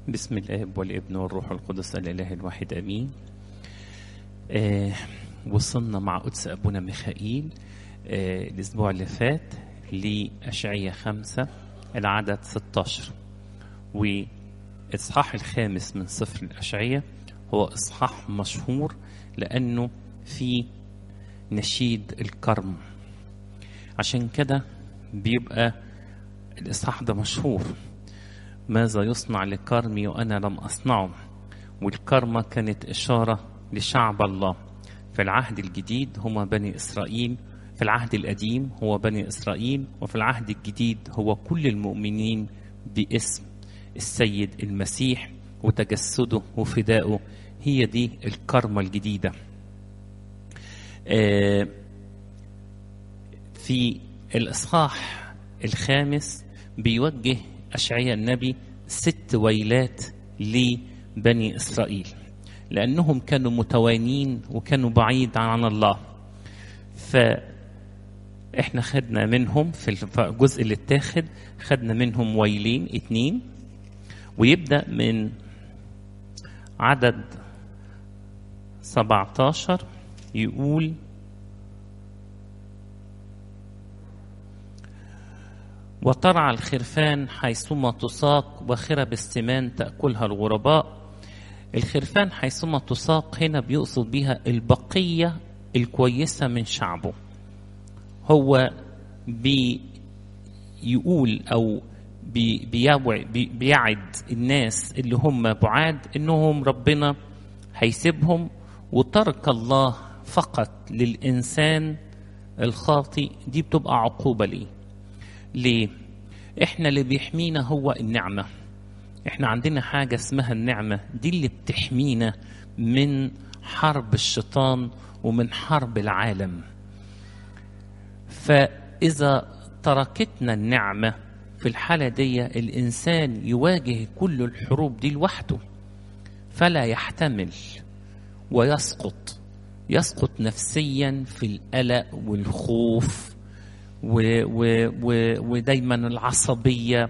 بسم الاب والابن والروح القدس الاله الواحد امين آه وصلنا مع قدس ابونا ميخائيل آه الاسبوع اللي فات لاشعياء خمسة العدد 16 واصحاح الخامس من سفر الاشعياء هو اصحاح مشهور لانه في نشيد الكرم عشان كده بيبقى الاصحاح ده مشهور ماذا يصنع لكرمي وأنا لم أصنعه والكرمة كانت إشارة لشعب الله في العهد الجديد هما بني إسرائيل في العهد القديم هو بني إسرائيل وفي العهد الجديد هو كل المؤمنين باسم السيد المسيح وتجسده وفدائه هي دي الكرمة الجديدة في الإصحاح الخامس بيوجه أشعياء النبي ست ويلات لبني إسرائيل لأنهم كانوا متوانين وكانوا بعيد عن الله فإحنا خدنا منهم في الجزء اللي اتاخد خدنا منهم ويلين اتنين ويبدأ من عدد 17 يقول وترعى الخرفان حيثما تساق وخرب السمان تأكلها الغرباء الخرفان حيثما تساق هنا بيقصد بها البقية الكويسة من شعبه هو بيقول أو بي بيوعي بي بيعد الناس اللي هم بعاد إنهم ربنا هيسيبهم وترك الله فقط للإنسان الخاطئ دي بتبقى عقوبة ليه ليه؟ احنا اللي بيحمينا هو النعمة احنا عندنا حاجة اسمها النعمة دي اللي بتحمينا من حرب الشيطان ومن حرب العالم فإذا تركتنا النعمة في الحالة دي الإنسان يواجه كل الحروب دي لوحده فلا يحتمل ويسقط يسقط نفسيا في القلق والخوف و و و ودايما العصبية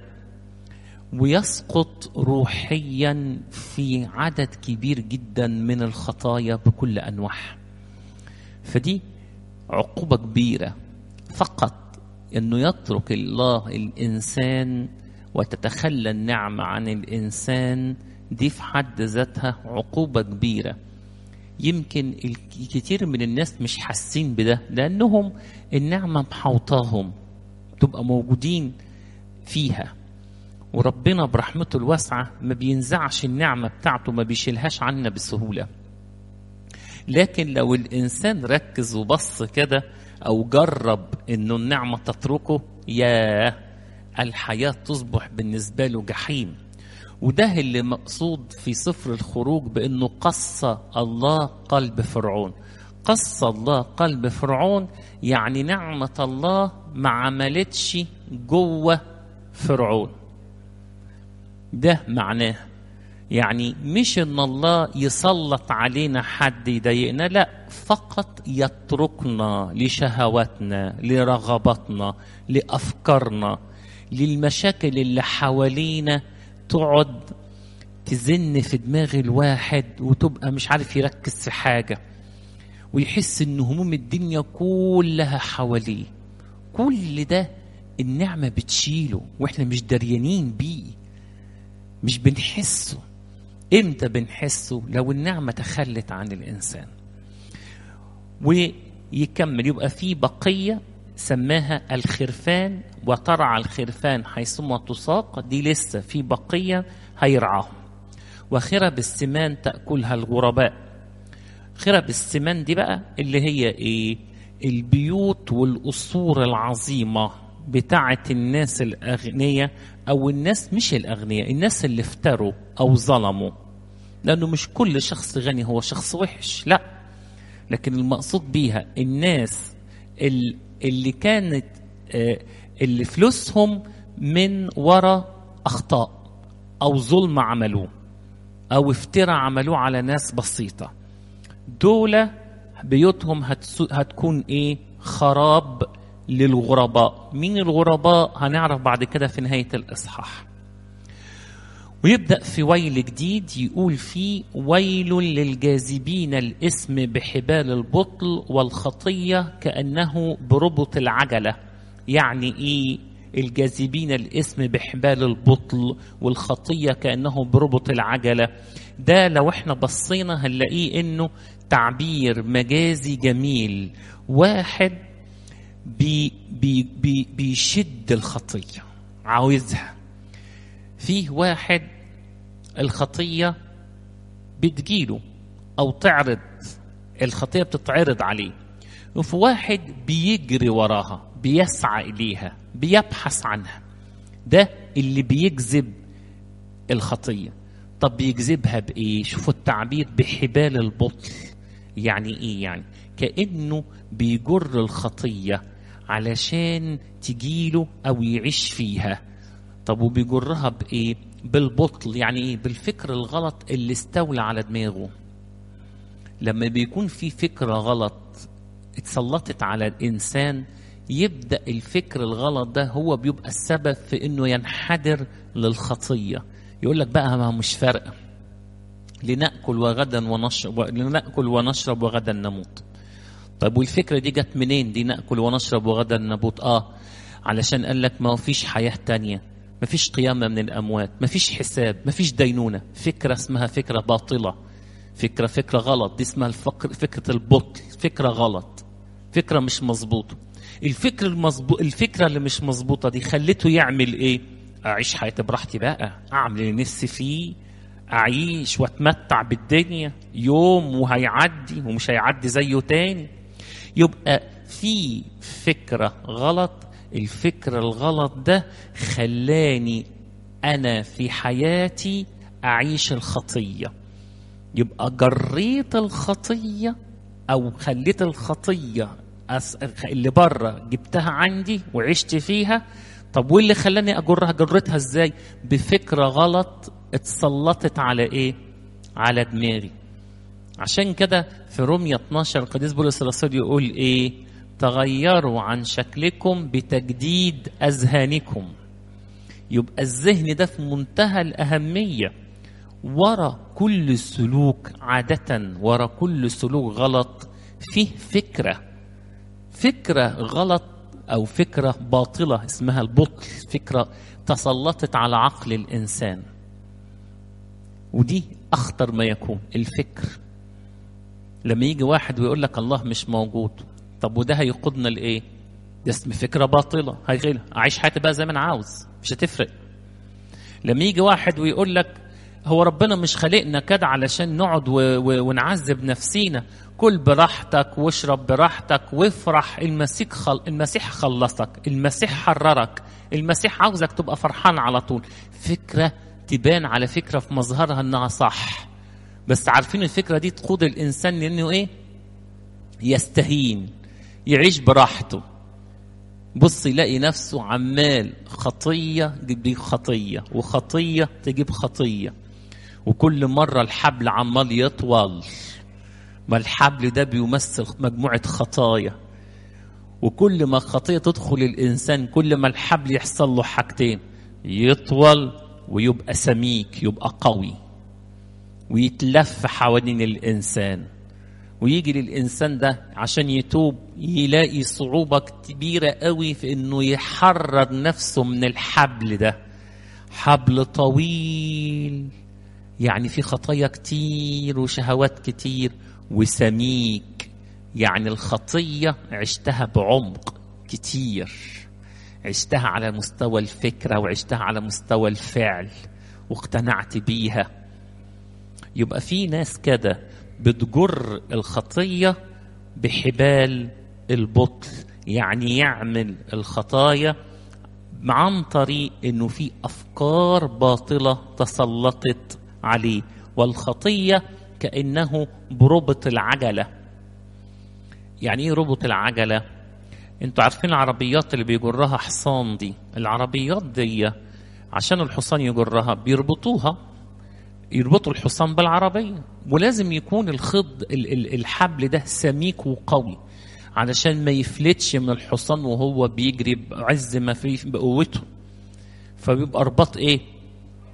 ويسقط روحيا في عدد كبير جدا من الخطايا بكل أنواعها فدي عقوبة كبيرة فقط أنه يترك الله الإنسان وتتخلى النعمة عن الإنسان دي في حد ذاتها عقوبة كبيرة يمكن الكثير من الناس مش حاسين بده لانهم النعمه محوطاهم تبقى موجودين فيها وربنا برحمته الواسعه ما بينزعش النعمه بتاعته ما بيشيلهاش عنا بسهوله لكن لو الانسان ركز وبص كده او جرب انه النعمه تتركه يا الحياه تصبح بالنسبه له جحيم وده اللي مقصود في سفر الخروج بانه قص الله قلب فرعون قص الله قلب فرعون يعني نعمة الله ما عملتش جوه فرعون ده معناه يعني مش ان الله يسلط علينا حد يضايقنا لا فقط يتركنا لشهواتنا لرغباتنا لافكارنا للمشاكل اللي حوالينا تقعد تزن في دماغ الواحد وتبقى مش عارف يركز في حاجة ويحس ان هموم الدنيا كلها حواليه كل ده النعمة بتشيله واحنا مش دريانين بيه مش بنحسه امتى بنحسه لو النعمة تخلت عن الإنسان ويكمل يبقى في بقية سماها الخرفان وترعى الخرفان حيثما تساق دي لسه في بقية هيرعاهم وخرب السمان تأكلها الغرباء خرب السمان دي بقى اللي هي ايه البيوت والقصور العظيمة بتاعة الناس الأغنياء أو الناس مش الأغنياء الناس اللي افتروا أو ظلموا لأنه مش كل شخص غني هو شخص وحش لا لكن المقصود بيها الناس اللي كانت اللي فلوسهم من وراء اخطاء او ظلم عملوه او افتراء عملوه على ناس بسيطه دول بيوتهم هتكون ايه خراب للغرباء مين الغرباء هنعرف بعد كده في نهايه الاصحاح ويبدأ في ويل جديد يقول فيه ويل للجاذبين الاسم بحبال البطل والخطية كأنه بربط العجلة يعني إيه الجاذبين الاسم بحبال البطل والخطية كأنه بربط العجلة ده لو احنا بصينا هنلاقيه انه تعبير مجازي جميل واحد بي بي بي بيشد الخطية عاوزها فيه واحد الخطية بتجيله أو تعرض الخطية بتتعرض عليه وفي واحد بيجري وراها بيسعى إليها بيبحث عنها ده اللي بيجذب الخطية طب بيجذبها بإيه شوفوا التعبير بحبال البطل يعني إيه يعني كأنه بيجر الخطية علشان تجيله أو يعيش فيها طب وبيجرها بإيه بالبطل يعني إيه بالفكر الغلط اللي استولى على دماغه لما بيكون في فكرة غلط اتسلطت على الإنسان يبدأ الفكر الغلط ده هو بيبقى السبب في إنه ينحدر للخطية يقول لك بقى ما مش فارقة لنأكل وغدا ونشرب لنأكل ونشرب وغدا نموت طيب والفكرة دي جت منين دي نأكل ونشرب وغدا نموت آه علشان قال لك ما فيش حياة تانية ما فيش قيامة من الأموات ما فيش حساب ما فيش دينونة فكرة اسمها فكرة باطلة فكرة فكرة غلط دي اسمها الفكر فكرة البطل فكرة غلط فكرة مش مظبوطة الفكر المظبوط الفكرة اللي مش مظبوطة دي خلته يعمل ايه اعيش حياتي براحتي بقى اعمل اللي نفسي فيه اعيش واتمتع بالدنيا يوم وهيعدي ومش هيعدي زيه تاني يبقى في فكرة غلط الفكر الغلط ده خلاني انا في حياتي اعيش الخطيه يبقى جريت الخطيه او خليت الخطيه أس... اللي بره جبتها عندي وعشت فيها طب واللي خلاني اجرها جريتها ازاي بفكره غلط اتسلطت على ايه على دماغي عشان كده في رومية 12 القديس بولس الرسول يقول ايه تغيروا عن شكلكم بتجديد اذهانكم يبقى الذهن ده في منتهى الاهميه ورا كل سلوك عاده ورا كل سلوك غلط فيه فكره فكره غلط او فكره باطله اسمها البطل فكره تسلطت على عقل الانسان ودي اخطر ما يكون الفكر لما يجي واحد ويقول لك الله مش موجود طب وده هيقودنا لايه ده اسم فكره باطله هيغيرها اعيش حياتي بقى زي ما انا عاوز مش هتفرق لما يجي واحد ويقول لك هو ربنا مش خلقنا كده علشان نقعد و... و... ونعذب نفسينا كل براحتك واشرب براحتك وافرح المسيح خل... المسيح خلصك المسيح حررك المسيح عاوزك تبقى فرحان على طول فكرة تبان على فكرة في مظهرها انها صح بس عارفين الفكرة دي تقود الانسان لانه ايه يستهين يعيش براحته بص يلاقي نفسه عمال خطية تجيب خطية وخطية تجيب خطية وكل مرة الحبل عمال يطول ما الحبل ده بيمثل مجموعة خطايا وكل ما خطية تدخل الإنسان كل ما الحبل يحصل له حاجتين يطول ويبقى سميك يبقى قوي ويتلف حوالين الإنسان ويجي للإنسان ده عشان يتوب يلاقي صعوبة كبيرة قوي في إنه يحرر نفسه من الحبل ده حبل طويل يعني في خطايا كتير وشهوات كتير وسميك يعني الخطية عشتها بعمق كتير عشتها على مستوى الفكرة وعشتها على مستوى الفعل واقتنعت بيها يبقى في ناس كده بتجر الخطية بحبال البطل يعني يعمل الخطايا عن طريق انه في افكار باطله تسلطت عليه والخطيه كانه بربط العجله يعني ايه ربط العجله انتوا عارفين العربيات اللي بيجرها حصان دي العربيات دي عشان الحصان يجرها بيربطوها يربطوا الحصان بالعربية ولازم يكون الخض الحبل ده سميك وقوي علشان ما يفلتش من الحصان وهو بيجري بعز ما فيه بقوته فبيبقى رباط ايه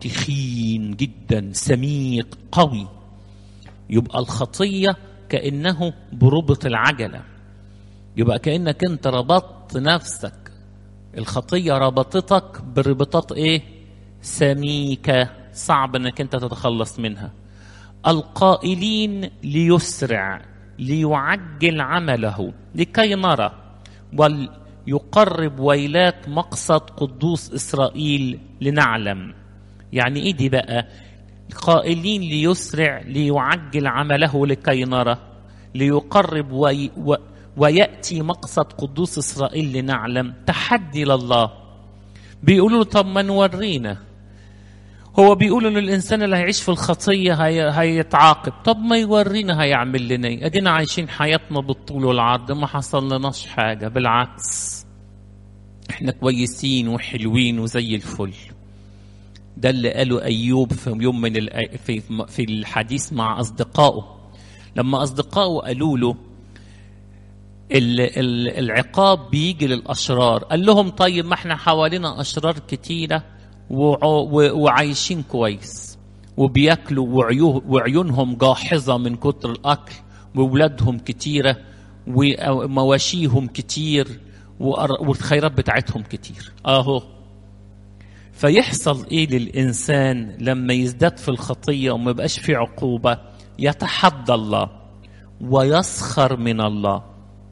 تخين جدا سميق قوي يبقى الخطيه كانه بربط العجله يبقى كانك انت ربطت نفسك الخطيه ربطتك بربطات ايه سميكه صعب انك انت تتخلص منها القائلين ليسرع ليعجل عمله لكي نرى وليقرب ويلات مقصد قدوس اسرائيل لنعلم يعني ايه دي بقى قائلين ليسرع ليعجل عمله لكي نرى ليقرب وي و وياتي مقصد قدوس اسرائيل لنعلم تحدي لله بيقولوا له طب ما نورينا هو بيقول ان الانسان اللي هيعيش في الخطيه هي... هيتعاقب طب ما يورينا هيعمل لنا ايه ادينا عايشين حياتنا بالطول والعرض ما حصل لناش حاجه بالعكس احنا كويسين وحلوين وزي الفل ده اللي قاله ايوب في يوم من الأ... في في الحديث مع اصدقائه لما اصدقائه قالوا له ال... ال... العقاب بيجي للاشرار قال لهم طيب ما احنا حوالينا اشرار كتيره وعايشين كويس وبياكلوا وعيوه وعيونهم جاحظة من كتر الأكل وولادهم كتيرة ومواشيهم كتير والخيرات بتاعتهم كتير أهو فيحصل إيه للإنسان لما يزداد في الخطية وما يبقاش في عقوبة يتحدى الله ويسخر من الله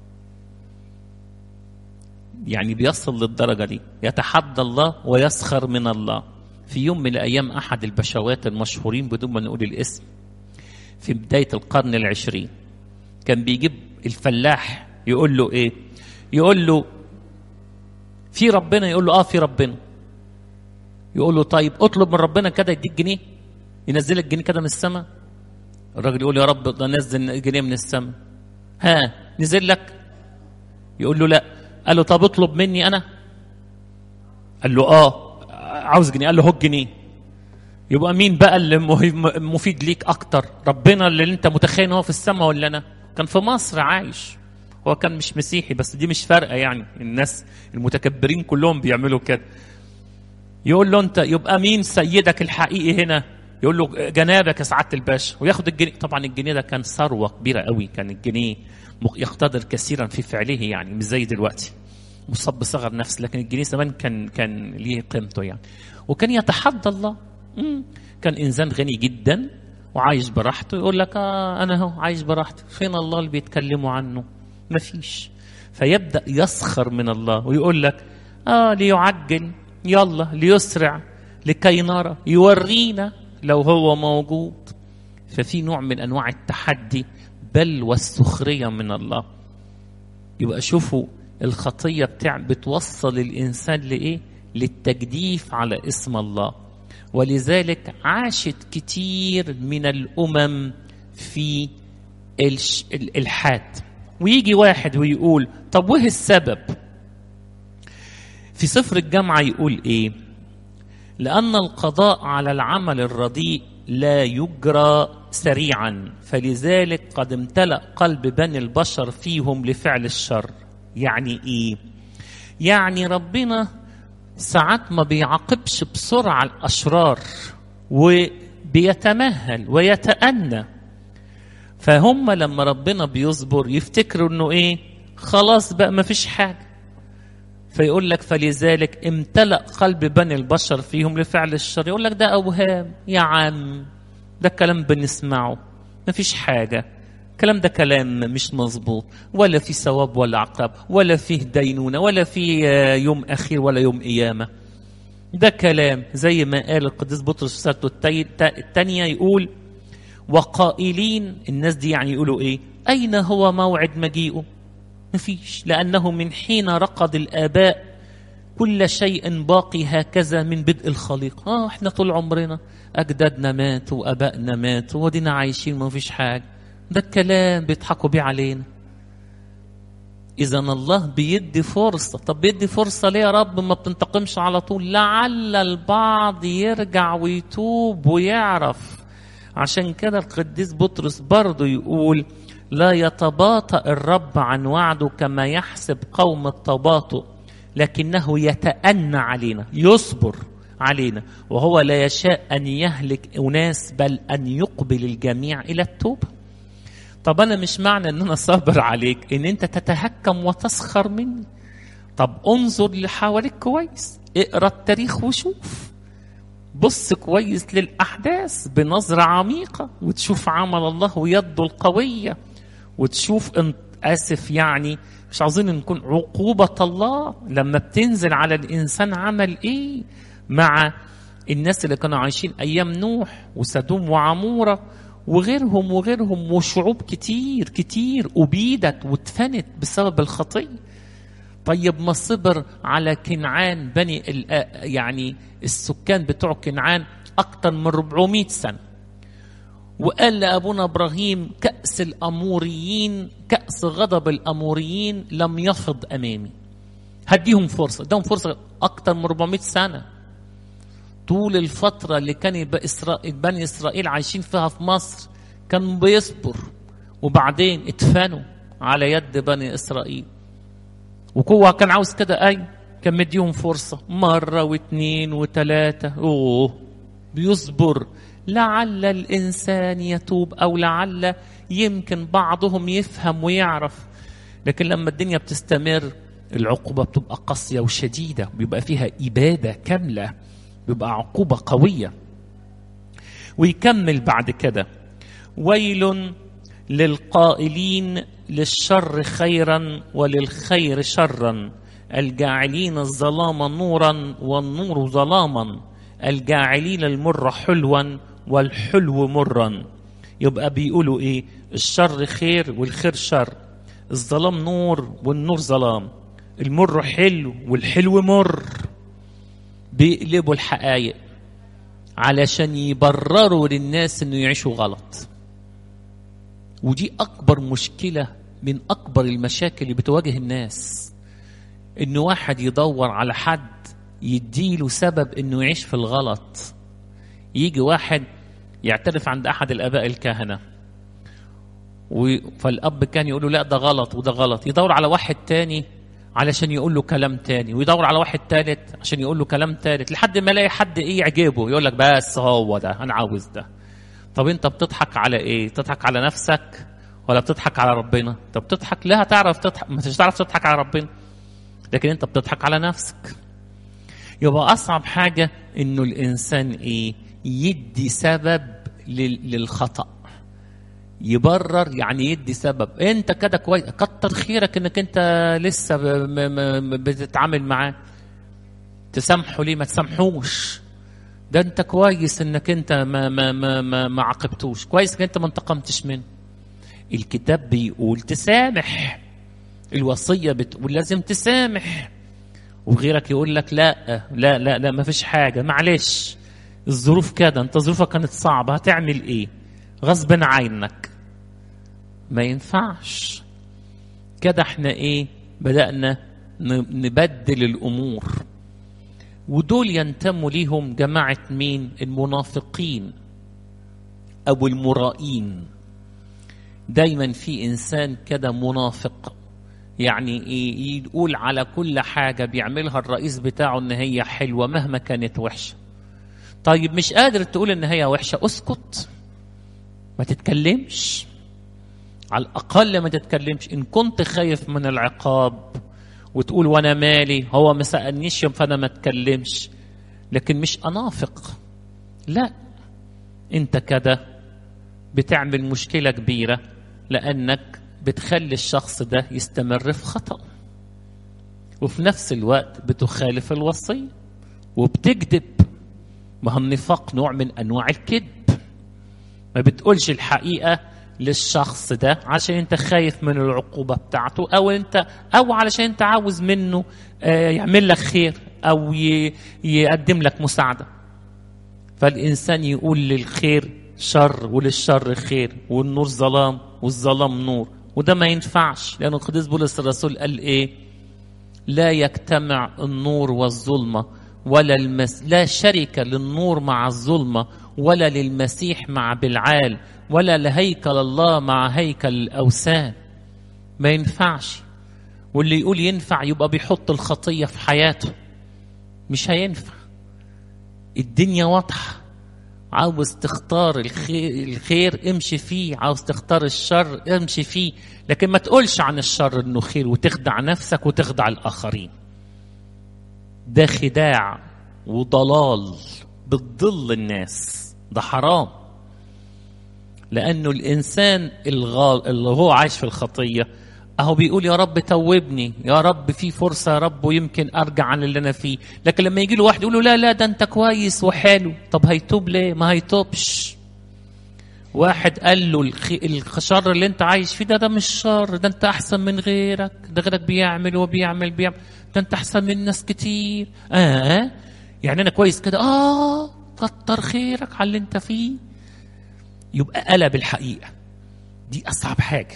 يعني بيصل للدرجه دي يتحدى الله ويسخر من الله في يوم من الايام احد البشوات المشهورين بدون ما نقول الاسم في بدايه القرن العشرين كان بيجيب الفلاح يقول له ايه يقول له في ربنا يقول له اه في ربنا يقول له طيب اطلب من ربنا كده يديك جنيه ينزلك جنيه كده من السماء الراجل يقول يا رب ده نزل جنيه من السماء ها نزل لك يقول له لا قال له طب اطلب مني انا قال له اه عاوز جنيه قال له هو الجنيه يبقى مين بقى اللي مفيد ليك اكتر ربنا اللي انت متخيل هو في السماء ولا انا كان في مصر عايش هو كان مش مسيحي بس دي مش فارقه يعني الناس المتكبرين كلهم بيعملوا كده يقول له انت يبقى مين سيدك الحقيقي هنا يقول له جنابك يا سعاده الباشا وياخد الجنيه طبعا الجنيه ده كان ثروه كبيره قوي كان الجنيه يقتدر كثيرا في فعله يعني مش زي دلوقتي مصاب بصغر نفس لكن الجنيه زمان كان كان ليه قيمته يعني وكان يتحدى الله مم. كان انسان غني جدا وعايش براحته يقول لك آه انا اهو عايش براحتي فين الله اللي بيتكلموا عنه مفيش فيبدا يسخر من الله ويقول لك اه ليعجل يلا ليسرع لكي نرى يورينا لو هو موجود ففي نوع من انواع التحدي بل والسخريه من الله يبقى شوفوا الخطيه بتاع بتوصل الانسان لايه للتجديف على اسم الله ولذلك عاشت كتير من الامم في الالحاد ويجي واحد ويقول طب ويه السبب في سفر الجامعه يقول ايه لان القضاء على العمل الرديء لا يجرى سريعا فلذلك قد امتلأ قلب بني البشر فيهم لفعل الشر يعني ايه يعني ربنا ساعات ما بيعاقبش بسرعة الأشرار وبيتمهل ويتأنى فهم لما ربنا بيصبر يفتكروا انه ايه خلاص بقى ما فيش حاجة فيقول لك فلذلك امتلأ قلب بني البشر فيهم لفعل الشر يقول لك ده أوهام يا عم ده كلام بنسمعه ما فيش حاجة الكلام ده كلام مش مظبوط ولا في ثواب ولا عقاب ولا فيه دينونة ولا في يوم أخير ولا يوم قيامة ده كلام زي ما قال القديس بطرس في رسالته الثانية يقول وقائلين الناس دي يعني يقولوا ايه أين هو موعد مجيئه مفيش لأنه من حين رقد الآباء كل شيء باقي هكذا من بدء الخليقة آه احنا طول عمرنا أجدادنا ماتوا وأبائنا ماتوا ودينا عايشين ما فيش حاجة ده الكلام بيضحكوا بيه علينا إذا الله بيدي فرصة طب بيدي فرصة ليه يا رب ما بتنتقمش على طول لعل البعض يرجع ويتوب ويعرف عشان كده القديس بطرس برضه يقول لا يتباطأ الرب عن وعده كما يحسب قوم التباطؤ لكنه يتأنى علينا يصبر علينا وهو لا يشاء أن يهلك أناس بل أن يقبل الجميع إلى التوبة طب أنا مش معنى أن أنا صابر عليك أن أنت تتهكم وتسخر مني طب انظر اللي حواليك كويس اقرا التاريخ وشوف بص كويس للأحداث بنظرة عميقة وتشوف عمل الله ويده القوية وتشوف انت آسف يعني مش عاوزين نكون عقوبة الله لما بتنزل على الإنسان عمل إيه مع الناس اللي كانوا عايشين أيام نوح وسدوم وعمورة وغيرهم وغيرهم وشعوب كتير كتير أبيدت واتفنت بسبب الخطية طيب ما صبر على كنعان بني يعني السكان بتوع كنعان أكثر من 400 سنة وقال لأبونا إبراهيم كأس الأموريين كأس غضب الأموريين لم يفض أمامي هديهم فرصة ادهم فرصة أكثر من 400 سنة طول الفترة اللي كان إسرائيل بني إسرائيل عايشين فيها في مصر كان بيصبر وبعدين اتفنوا على يد بني إسرائيل وهو كان عاوز كده أي كان مديهم فرصة مرة واثنين وثلاثة أوه بيصبر لعل الإنسان يتوب أو لعل يمكن بعضهم يفهم ويعرف لكن لما الدنيا بتستمر العقوبة بتبقى قاسية وشديدة بيبقى فيها إبادة كاملة بيبقى عقوبة قوية ويكمل بعد كده ويل للقائلين للشر خيرا وللخير شرا الجاعلين الظلام نورا والنور ظلاما الجاعلين المر حلوا والحلو مرا يبقى بيقولوا ايه الشر خير والخير شر الظلام نور والنور ظلام المر حلو والحلو مر بيقلبوا الحقائق علشان يبرروا للناس انه يعيشوا غلط ودي اكبر مشكله من اكبر المشاكل اللي بتواجه الناس ان واحد يدور على حد يديله سبب انه يعيش في الغلط يجي واحد يعترف عند احد الاباء الكهنه فالاب كان يقول له لا ده غلط وده غلط يدور على واحد تاني علشان يقول له كلام تاني ويدور على واحد تالت عشان يقول له كلام تالت لحد ما يلاقي حد ايه يعجبه يقول لك بس هو ده انا عاوز ده طب انت بتضحك على ايه بتضحك على نفسك ولا بتضحك على ربنا طب بتضحك لا هتعرف تضحك مش هتعرف تضحك على ربنا لكن انت بتضحك على نفسك يبقى اصعب حاجه انه الانسان ايه يدي سبب للخطا يبرر يعني يدي سبب انت كده كويس كتر خيرك انك انت لسه بتتعامل معاه تسامحه ليه ما تسامحوش ده انت كويس انك انت ما ما ما ما, ما عاقبتوش كويس انك انت ما انتقمتش منه الكتاب بيقول تسامح الوصيه بتقول لازم تسامح وغيرك يقول لك لا لا لا لا ما فيش حاجه معلش الظروف كده انت ظروفك كانت صعبه هتعمل ايه غصب عنك ما ينفعش كده احنا ايه بدأنا نبدل الأمور ودول ينتموا ليهم جماعة مين المنافقين أو المرائين دايما في إنسان كده منافق يعني إيه يقول على كل حاجة بيعملها الرئيس بتاعه إن هي حلوة مهما كانت وحشة طيب مش قادر تقول إن هي وحشة اسكت ما تتكلمش على الأقل ما تتكلمش إن كنت خايف من العقاب وتقول وأنا مالي هو ما سألنيش فأنا ما أتكلمش لكن مش أنافق لا أنت كده بتعمل مشكلة كبيرة لأنك بتخلي الشخص ده يستمر في خطأ وفي نفس الوقت بتخالف الوصية وبتكذب ما هو النفاق نوع من أنواع الكذب ما بتقولش الحقيقة للشخص ده عشان انت خايف من العقوبة بتاعته او انت او علشان انت عاوز منه يعمل لك خير او يقدم لك مساعدة فالانسان يقول للخير شر وللشر خير والنور ظلام والظلام نور وده ما ينفعش لأن القديس بولس الرسول قال إيه لا يجتمع النور والظلمة ولا المس... لا شركة للنور مع الظلمة ولا للمسيح مع بلعال ولا لهيكل الله مع هيكل الأوثان ما ينفعش واللي يقول ينفع يبقى بيحط الخطية في حياته مش هينفع الدنيا واضحة عاوز تختار الخير, الخير امشي فيه عاوز تختار الشر امشي فيه لكن ما تقولش عن الشر انه خير وتخدع نفسك وتخدع الاخرين ده خداع وضلال بتضل الناس ده حرام لانه الانسان الغال اللي هو عايش في الخطيه اهو بيقول يا رب توبني يا رب في فرصه يا رب ويمكن ارجع عن اللي انا فيه لكن لما يجي له واحد يقول له لا لا ده انت كويس وحلو طب هيتوب ليه ما هيتوبش واحد قال له الشر اللي انت عايش فيه ده ده مش شر ده انت احسن من غيرك ده غيرك بيعمل وبيعمل بيعمل ده انت احسن من ناس كتير اه يعني انا كويس كده اه كتر خيرك على اللي انت فيه يبقى قلب الحقيقه دي اصعب حاجه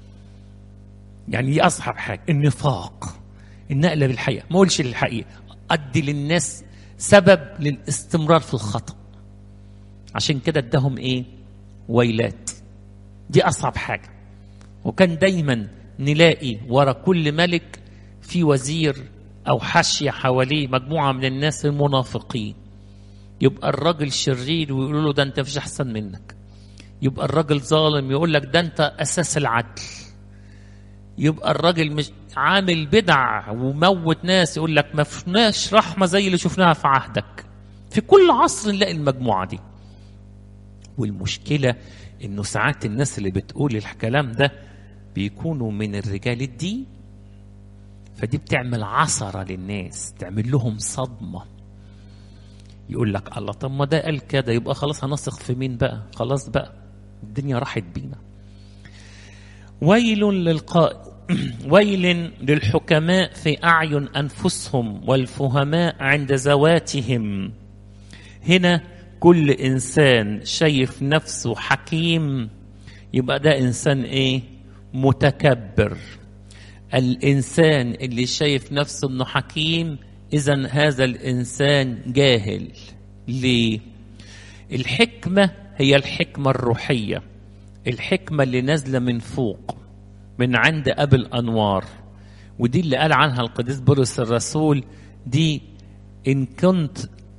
يعني دي اصعب حاجه النفاق النقله بالحقيقه ما اقولش للحقيقه ادي للناس سبب للاستمرار في الخطا عشان كده اداهم ايه ويلات دي اصعب حاجه وكان دايما نلاقي ورا كل ملك في وزير او حاشيه حواليه مجموعه من الناس المنافقين يبقى الراجل شرير ويقولوا له ده انت مفيش احسن منك يبقى الراجل ظالم يقول لك ده انت اساس العدل يبقى الراجل مش عامل بدع وموت ناس يقول لك ما فيناش رحمه زي اللي شفناها في عهدك في كل عصر نلاقي المجموعه دي والمشكله انه ساعات الناس اللي بتقول الكلام ده بيكونوا من الرجال الدين فدي بتعمل عثره للناس تعمل لهم صدمه يقول لك الله طب ما ده قال كده يبقى خلاص هنثق في مين بقى خلاص بقى الدنيا راحت بينا ويل للقائل ويل للحكماء في أعين أنفسهم والفهماء عند ذواتهم هنا كل إنسان شايف نفسه حكيم يبقى ده إنسان إيه متكبر الإنسان اللي شايف نفسه إنه حكيم إذا هذا الإنسان جاهل ليه الحكمة هي الحكمة الروحية الحكمة اللي نازلة من فوق من عند أبي الأنوار ودي اللي قال عنها القديس بولس الرسول دي إن كنت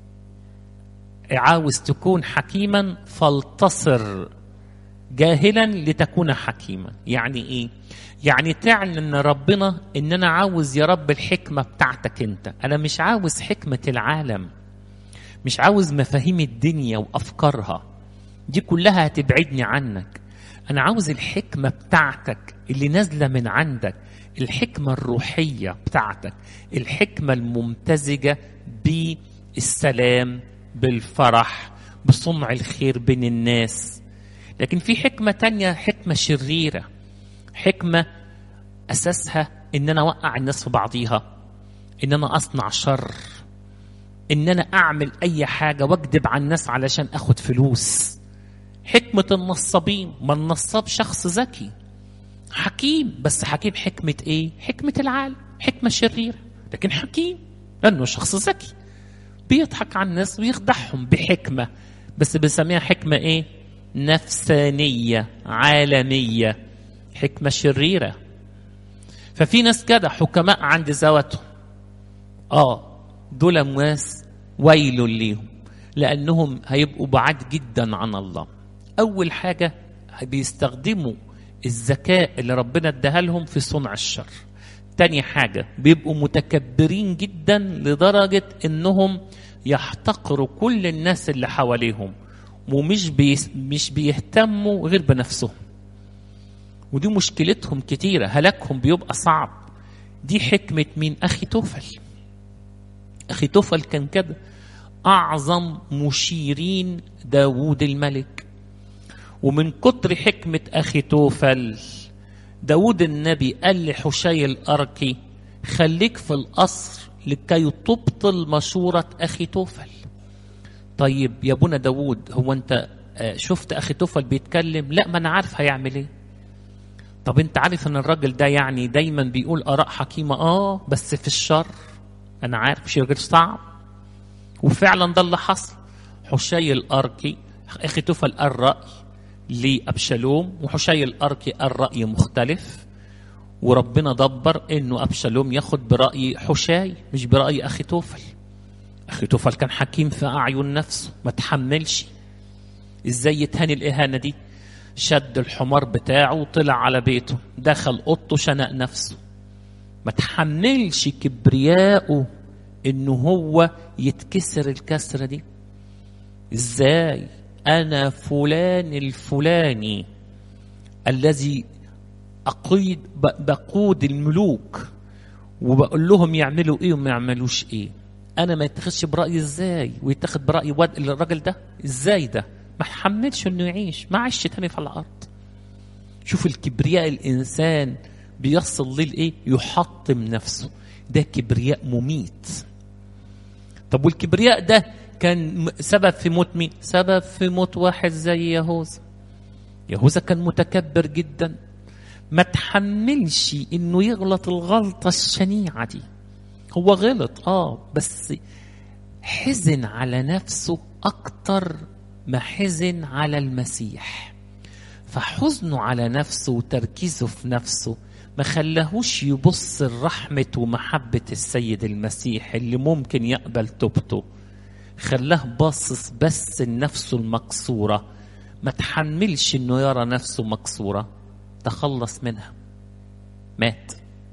عاوز تكون حكيما فلتصر جاهلا لتكون حكيما يعني ايه يعني تعلن ربنا ان انا عاوز يا رب الحكمه بتاعتك انت انا مش عاوز حكمه العالم مش عاوز مفاهيم الدنيا وافكارها دي كلها هتبعدني عنك انا عاوز الحكمه بتاعتك اللي نازله من عندك الحكمه الروحيه بتاعتك الحكمه الممتزجه بالسلام بالفرح بصنع الخير بين الناس لكن في حكمه تانية حكمه شريره حكمه اساسها ان انا اوقع الناس في بعضيها ان انا اصنع شر ان انا اعمل اي حاجه واكذب على الناس علشان اخد فلوس حكمه النصابين ما النصاب شخص ذكي حكيم بس حكيم حكمه ايه حكمه العالم حكمه شريره لكن حكيم لانه شخص ذكي بيضحك على الناس ويخدعهم بحكمه بس بنسميها حكمه ايه نفسانيه عالميه حكمه شريره ففي ناس كده حكماء عند ذواتهم اه دول ناس ويل ليهم لانهم هيبقوا بعاد جدا عن الله اول حاجه بيستخدموا الذكاء اللي ربنا اداها لهم في صنع الشر تاني حاجه بيبقوا متكبرين جدا لدرجه انهم يحتقروا كل الناس اللي حواليهم ومش بي مش بيهتموا غير بنفسهم ودي مشكلتهم كتيرة هلاكهم بيبقى صعب دي حكمة مين أخي توفل أخي توفل كان كده أعظم مشيرين داوود الملك ومن كتر حكمة أخي توفل داود النبي قال لحشي الأركي خليك في القصر لكي تبطل مشورة أخي توفل طيب يا ابونا داود هو أنت شفت أخي توفل بيتكلم لا ما أنا عارف هيعمل إيه طب أنت عارف أن الراجل ده يعني دايما بيقول آراء حكيمة آه بس في الشر أنا عارف شيء غير صعب وفعلا ده اللي حصل حشي الأركي أخي توفل قال رأي لأبشالوم وحشي الأركي قال رأي مختلف وربنا دبر انه ابشالوم ياخد براي حشاي مش براي اخي توفل اخيتوفل كان حكيم في اعين نفسه ما تحملش ازاي يتهاني الاهانه دي شد الحمار بتاعه وطلع على بيته دخل اوضته شنق نفسه ما تحملش كبرياءه انه هو يتكسر الكسره دي ازاي انا فلان الفلاني الذي اقيد بقود الملوك وبقول لهم يعملوا ايه وما يعملوش ايه انا ما يتخذش برايي ازاي ويتاخد براي واد الراجل ده ازاي ده ما حملش انه يعيش ما عاش تاني في الارض شوف الكبرياء الانسان بيصل ليه لايه يحطم نفسه ده كبرياء مميت طب والكبرياء ده كان سبب في موت مين سبب في موت واحد زي يهوذا يهوذا كان متكبر جدا ما تحملش انه يغلط الغلطه الشنيعه دي هو غلط اه بس حزن على نفسه اكتر ما حزن على المسيح فحزنه على نفسه وتركيزه في نفسه ما خلاهوش يبص لرحمة ومحبة السيد المسيح اللي ممكن يقبل توبته خلاه باصص بس لنفسه المكسورة ما تحملش انه يرى نفسه مكسورة تخلص منها مات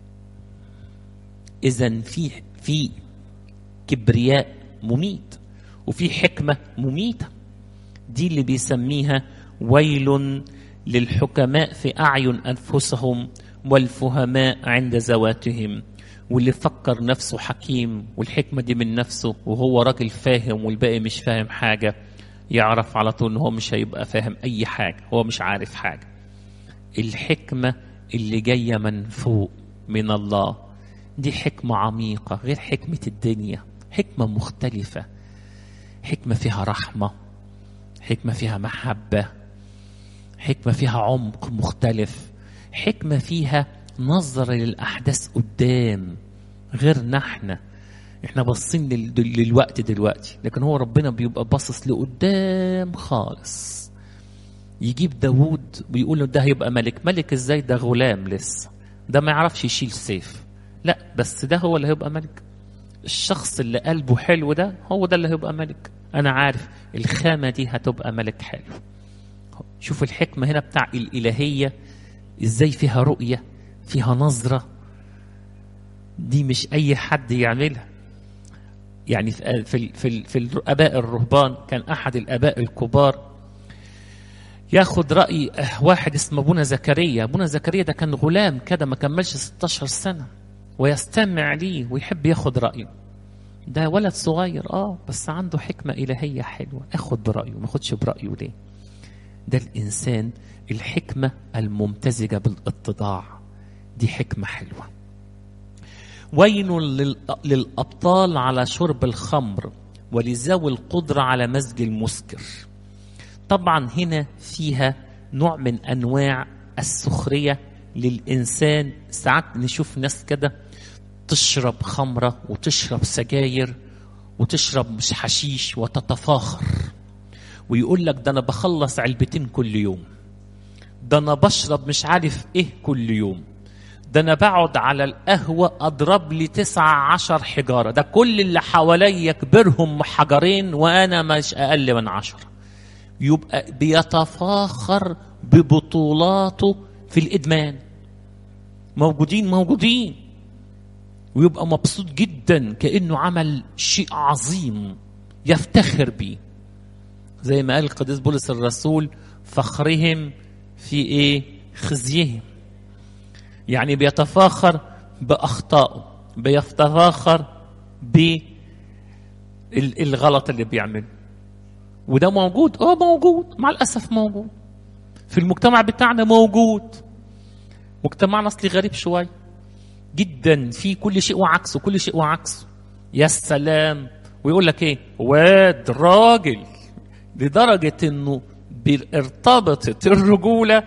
اذا في في كبرياء مميت وفي حكمة مميتة دي اللي بيسميها ويل للحكماء في أعين أنفسهم والفهماء عند ذواتهم واللي فكر نفسه حكيم والحكمة دي من نفسه وهو راجل فاهم والباقي مش فاهم حاجة يعرف على طول ان هو مش هيبقى فاهم اي حاجة هو مش عارف حاجة الحكمة اللي جاية من فوق من الله دي حكمة عميقة غير حكمة الدنيا حكمة مختلفة حكمة فيها رحمة حكمة فيها محبة حكمة فيها عمق مختلف حكمة فيها نظرة للأحداث قدام غيرنا احنا احنا باصين لل... للوقت دلوقتي لكن هو ربنا بيبقى باصص لقدام خالص يجيب داوود ويقول له ده هيبقى ملك ملك ازاي ده غلام لسه ده ما يعرفش يشيل سيف لا بس ده هو اللي هيبقى ملك الشخص اللي قلبه حلو ده هو ده اللي هيبقى ملك انا عارف الخامه دي هتبقى ملك حلو شوف الحكمه هنا بتاع الالهيه ازاي فيها رؤيه فيها نظره دي مش اي حد يعملها يعني في في في, في الاباء الرهبان كان احد الاباء الكبار ياخد راي واحد اسمه ابونا زكريا ابونا زكريا ده كان غلام كده ما كملش 16 سنه ويستمع ليه ويحب ياخد رايه ده ولد صغير اه بس عنده حكمه الهيه حلوه اخد برايه ما اخدش برايه ليه ده الانسان الحكمه الممتزجه بالاتضاع دي حكمه حلوه ويل للابطال على شرب الخمر ولذوي القدره على مزج المسكر طبعا هنا فيها نوع من انواع السخريه للانسان ساعات نشوف ناس كده تشرب خمره وتشرب سجاير وتشرب مش حشيش وتتفاخر ويقول لك ده انا بخلص علبتين كل يوم ده انا بشرب مش عارف ايه كل يوم ده انا بقعد على القهوة اضرب لي تسعة عشر حجارة ده كل اللي حواليا كبرهم حجرين وانا مش اقل من عشرة يبقى بيتفاخر ببطولاته في الادمان موجودين موجودين ويبقى مبسوط جدا كانه عمل شيء عظيم يفتخر بيه زي ما قال القديس بولس الرسول فخرهم في ايه خزيهم يعني بيتفاخر باخطائه بيتفاخر بالغلط اللي بيعمله وده موجود اه موجود مع الاسف موجود في المجتمع بتاعنا موجود مجتمعنا اصلي غريب شويه جدا في كل شيء وعكسه كل شيء وعكسه يا سلام ويقول لك ايه واد راجل لدرجة انه ارتبطت الرجولة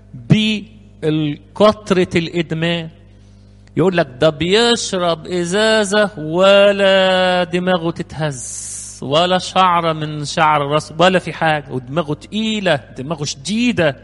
بكثرة الادمان يقول لك ده بيشرب ازازة ولا دماغه تتهز ولا شعرة من شعر راسه ولا في حاجة ودماغه تقيلة دماغه شديدة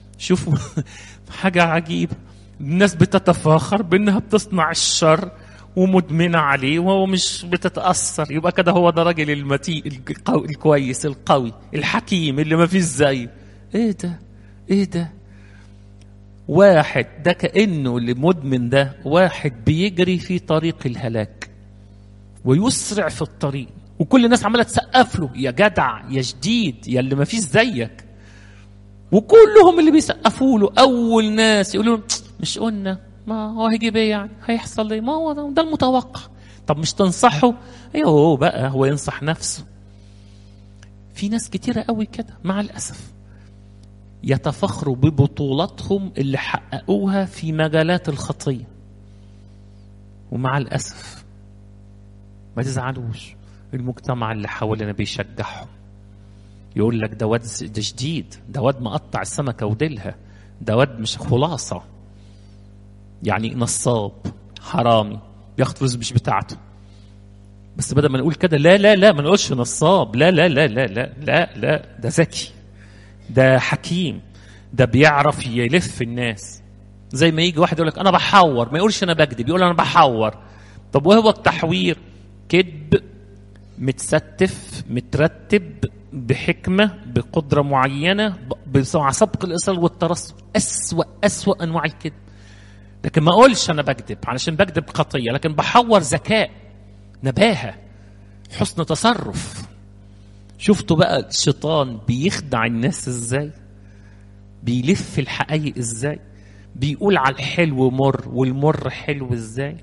شوفوا حاجة عجيبة الناس بتتفاخر بانها بتصنع الشر ومدمنة عليه وهو مش بتتأثر يبقى كده هو ده راجل المتي القو... الكويس القوي الحكيم اللي ما فيش زيه ايه ده ايه ده واحد ده كأنه اللي مدمن ده واحد بيجري في طريق الهلاك ويسرع في الطريق وكل الناس عماله تسقف له يا جدع يا جديد يا اللي ما فيش زيك وكلهم اللي بيسقفوا له اول ناس يقولوا له مش قلنا ما هو هيجيب ايه يعني هيحصل ايه ما هو ده, ده المتوقع طب مش تنصحه ايوه بقى هو ينصح نفسه في ناس كتيره قوي كده مع الاسف يتفخروا ببطولاتهم اللي حققوها في مجالات الخطيه ومع الاسف ما تزعلوش المجتمع اللي حوالينا بيشجعهم يقول لك ده واد ده جديد ده واد مقطع السمكه وديلها ده واد مش خلاصه يعني نصاب حرامي بياخد فلوس مش بتاعته بس بدل ما نقول كده لا لا لا ما نقولش نصاب لا لا لا لا لا لا لا ده ذكي ده حكيم ده بيعرف يلف الناس زي ما يجي واحد يقول لك انا بحور ما يقولش انا بكذب يقول انا بحور طب وهو التحوير كذب متستف مترتب بحكمة بقدرة معينة مع سبق الإصرار والترصد أسوأ أسوأ أنواع الكذب لكن ما أقولش أنا بكذب علشان بكذب خطية لكن بحور ذكاء نباهة حسن تصرف شفتوا بقى الشيطان بيخدع الناس ازاي بيلف الحقائق ازاي بيقول على الحلو مر والمر حلو ازاي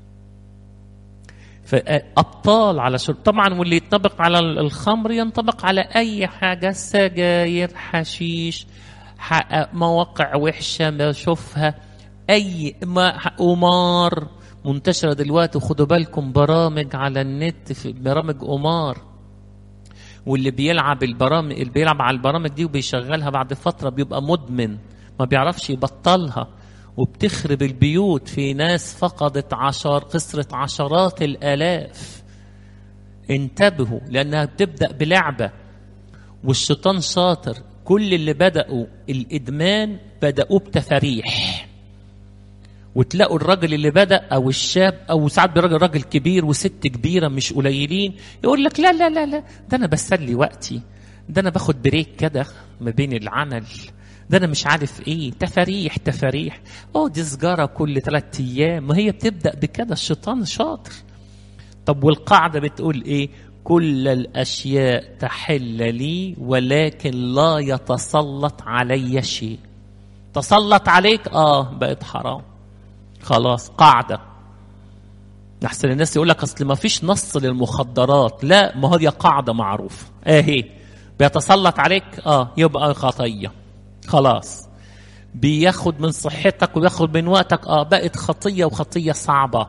فابطال على شرب طبعا واللي ينطبق على الخمر ينطبق على اي حاجه سجاير حشيش مواقع وحشه بشوفها اي ما قمار منتشره دلوقتي وخدوا بالكم برامج على النت في برامج قمار واللي بيلعب البرامج اللي بيلعب على البرامج دي وبيشغلها بعد فتره بيبقى مدمن ما بيعرفش يبطلها وبتخرب البيوت في ناس فقدت عشر خسرت عشرات الالاف انتبهوا لانها بتبدا بلعبه والشيطان شاطر كل اللي بداوا الادمان بداوه بتفاريح وتلاقوا الراجل اللي بدا او الشاب او ساعات براجل راجل كبير وست كبيره مش قليلين يقول لك لا لا لا لا ده انا بسلي وقتي ده انا باخد بريك كده ما بين العمل ده انا مش عارف ايه تفاريح تفاريح اوه دي سجاره كل ثلاث ايام ما هي بتبدا بكده الشيطان شاطر طب والقاعده بتقول ايه كل الاشياء تحل لي ولكن لا يتسلط علي شيء تسلط عليك اه بقت حرام خلاص قاعده احسن الناس يقول لك اصل ما فيش نص للمخدرات لا ما هي قاعده معروفه اهي بيتسلط عليك اه يبقى خطيه خلاص بياخد من صحتك وياخد من وقتك اه بقت خطيه وخطيه صعبه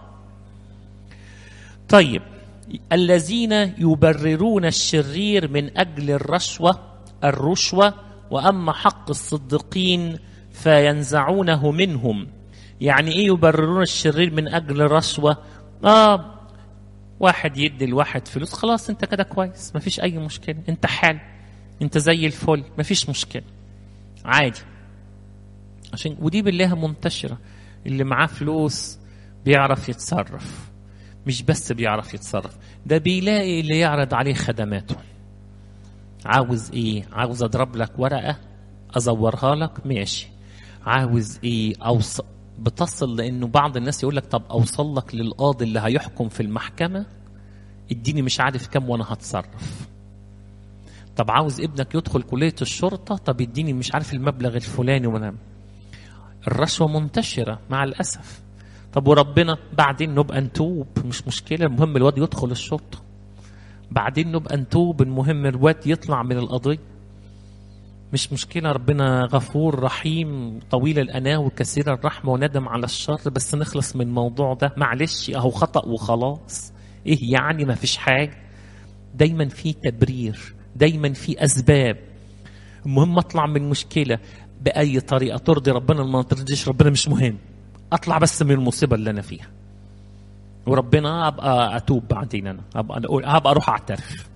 طيب الذين يبررون الشرير من اجل الرشوه الرشوه واما حق الصديقين فينزعونه منهم يعني ايه يبررون الشرير من اجل الرشوه اه واحد يدي الواحد فلوس خلاص انت كده كويس مفيش اي مشكله انت حال انت زي الفل مفيش مشكله عادي عشان ودي بالله منتشره اللي معاه فلوس بيعرف يتصرف مش بس بيعرف يتصرف ده بيلاقي اللي يعرض عليه خدماته عاوز ايه عاوز اضرب لك ورقه ازورها لك ماشي عاوز ايه اوصل بتصل لانه بعض الناس يقول لك طب اوصل لك للقاضي اللي هيحكم في المحكمه اديني مش عارف كم وانا هتصرف طب عاوز ابنك يدخل كليه الشرطه طب اديني مش عارف المبلغ الفلاني وانا الرشوه منتشره مع الاسف طب وربنا بعدين نبقى نتوب مش مشكله المهم الواد يدخل الشرطه بعدين نبقى نتوب المهم الواد يطلع من القضيه مش مشكلة ربنا غفور رحيم طويل الأناة وكثير الرحمة وندم على الشر بس نخلص من الموضوع ده معلش أهو خطأ وخلاص إيه يعني ما فيش حاجة دايما في تبرير دايما في أسباب المهم أطلع من مشكلة بأي طريقة ترضي ربنا ما ترضيش ربنا مش مهم أطلع بس من المصيبة اللي أنا فيها وربنا أبقى أتوب بعدين أنا أبقى, أبقى أروح أعترف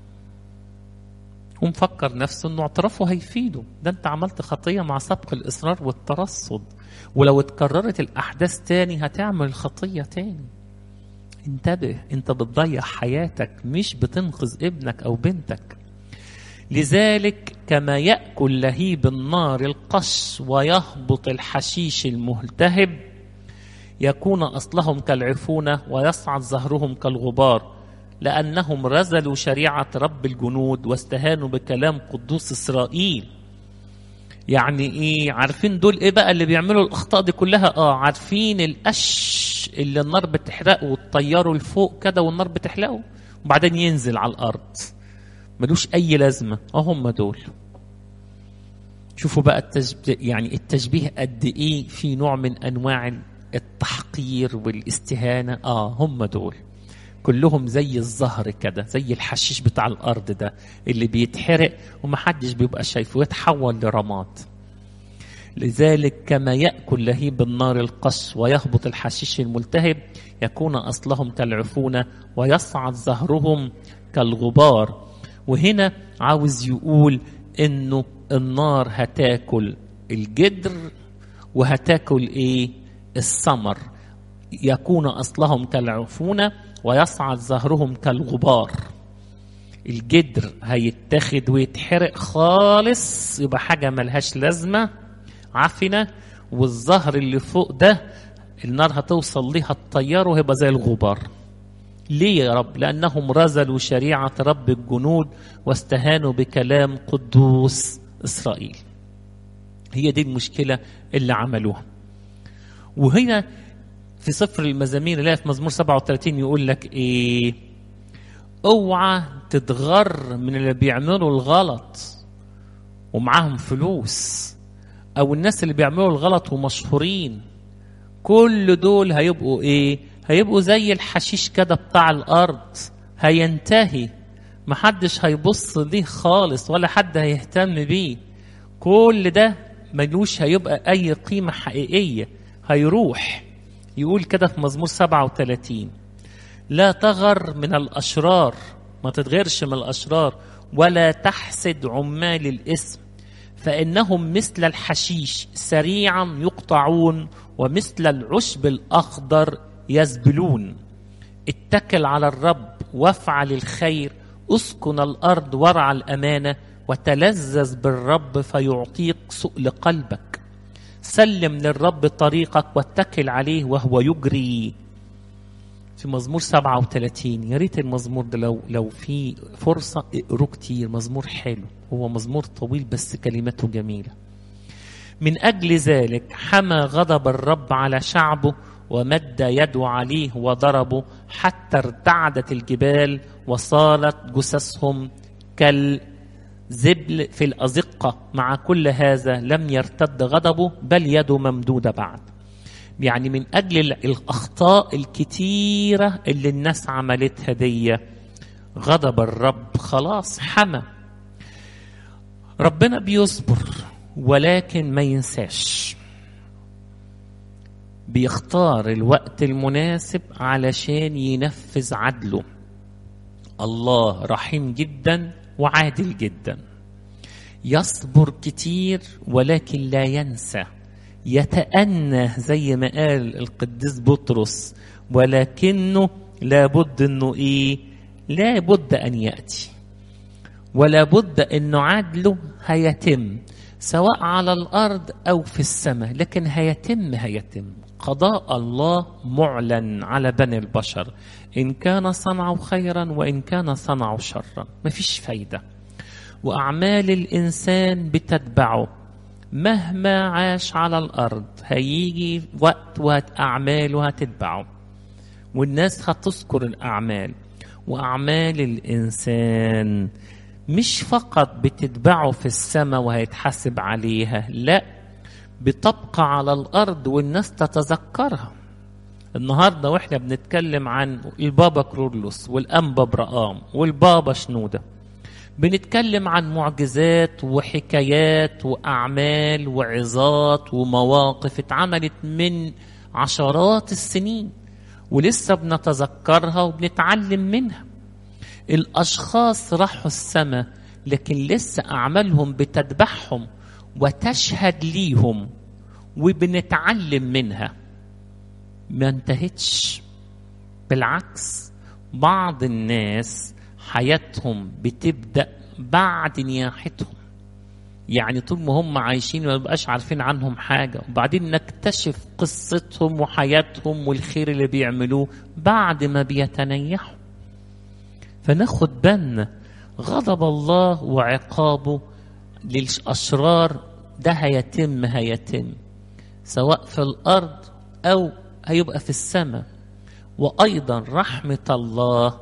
ومفكر نفسه انه اعترافه هيفيده ده انت عملت خطية مع سبق الإصرار والترصد ولو اتكررت الأحداث تاني هتعمل خطية تاني انتبه انت بتضيع حياتك مش بتنقذ ابنك او بنتك لذلك كما ياكل لهيب النار القش ويهبط الحشيش الملتهب يكون اصلهم كالعفونه ويصعد ظهرهم كالغبار لانهم رزلوا شريعه رب الجنود واستهانوا بكلام قدوس اسرائيل يعني ايه عارفين دول ايه بقى اللي بيعملوا الاخطاء دي كلها اه عارفين القش اللي النار بتحرقه وتطيره لفوق كده والنار بتحرقه وبعدين ينزل على الارض ملوش اي لازمه اه هم دول شوفوا بقى التشبيه يعني التشبيه قد ايه في نوع من انواع التحقير والاستهانه اه هم دول كلهم زي الزهر كده زي الحشيش بتاع الارض ده اللي بيتحرق ومحدش بيبقى شايفه ويتحول لرماد لذلك كما ياكل لهيب النار القش ويهبط الحشيش الملتهب يكون اصلهم كالعفونه ويصعد زهرهم كالغبار وهنا عاوز يقول انه النار هتاكل الجدر وهتاكل ايه الثمر يكون اصلهم كالعفونه ويصعد ظهرهم كالغبار الجدر هيتاخد ويتحرق خالص يبقى حاجه ملهاش لازمه عفنه والظهر اللي فوق ده النار هتوصل ليه هتطيره وهيبقى زي الغبار ليه يا رب لانهم رزلوا شريعه رب الجنود واستهانوا بكلام قدوس اسرائيل هي دي المشكله اللي عملوها وهنا في سفر المزامير اللي في مزمور 37 يقول لك ايه اوعى تتغر من اللي بيعملوا الغلط ومعاهم فلوس او الناس اللي بيعملوا الغلط ومشهورين كل دول هيبقوا ايه هيبقوا زي الحشيش كده بتاع الارض هينتهي محدش هيبص ليه خالص ولا حد هيهتم بيه كل ده ملوش هيبقى اي قيمة حقيقية هيروح يقول كده في مزمور 37 لا تغر من الأشرار ما تتغيرش من الأشرار ولا تحسد عمال الإثم فإنهم مثل الحشيش سريعا يقطعون ومثل العشب الأخضر يزبلون اتكل على الرب وافعل الخير اسكن الأرض وارعى الأمانة وتلذذ بالرب فيعطيك سؤل قلبك سلم للرب طريقك واتكل عليه وهو يجري في مزمور 37 يا ريت المزمور ده لو لو في فرصه اقروه كتير مزمور حلو هو مزمور طويل بس كلماته جميله من اجل ذلك حمى غضب الرب على شعبه ومد يده عليه وضربه حتى ارتعدت الجبال وصارت جثثهم كال زبل في الأزقة مع كل هذا لم يرتد غضبه بل يده ممدودة بعد يعني من أجل الأخطاء الكتيرة اللي الناس عملتها دي غضب الرب خلاص حمى ربنا بيصبر ولكن ما ينساش بيختار الوقت المناسب علشان ينفذ عدله الله رحيم جدا وعادل جدا يصبر كتير ولكن لا ينسى يتأنى زي ما قال القديس بطرس ولكنه لابد انه ايه لابد ان ياتي ولابد انه عدله هيتم سواء على الارض او في السماء لكن هيتم هيتم قضاء الله معلن على بني البشر إن كان صنعوا خيرا وإن كان صنعوا شرا مفيش فايدة وأعمال الإنسان بتتبعه مهما عاش على الأرض هيجي وقت وأعماله هتتبعه والناس هتذكر الأعمال وأعمال الإنسان مش فقط بتتبعه في السماء وهيتحاسب عليها لا بتبقى على الأرض والناس تتذكرها النهارده واحنا بنتكلم عن البابا كرولوس والانبا برقام والبابا شنوده بنتكلم عن معجزات وحكايات واعمال وعظات ومواقف اتعملت من عشرات السنين ولسه بنتذكرها وبنتعلم منها الاشخاص راحوا السماء لكن لسه اعمالهم بتتبعهم وتشهد ليهم وبنتعلم منها ما انتهتش بالعكس بعض الناس حياتهم بتبدا بعد نياحتهم يعني طول ما هم عايشين ما بقاش عارفين عنهم حاجة وبعدين نكتشف قصتهم وحياتهم والخير اللي بيعملوه بعد ما بيتنيحوا فناخد بالنا غضب الله وعقابه للأشرار ده هيتم هيتم سواء في الأرض أو هيبقى في السماء وأيضا رحمة الله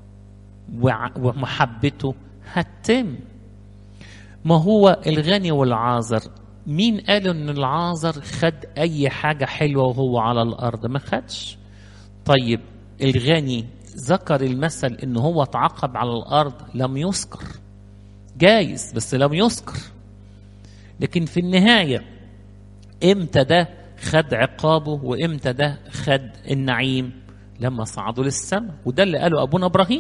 ومحبته هتتم ما هو الغني والعازر مين قال ان العازر خد اي حاجة حلوة وهو على الارض ما خدش طيب الغني ذكر المثل ان هو اتعاقب على الارض لم يذكر جايز بس لم يذكر لكن في النهاية امتى ده خد عقابه وامتى ده خد النعيم لما صعدوا للسماء وده اللي قاله ابونا ابراهيم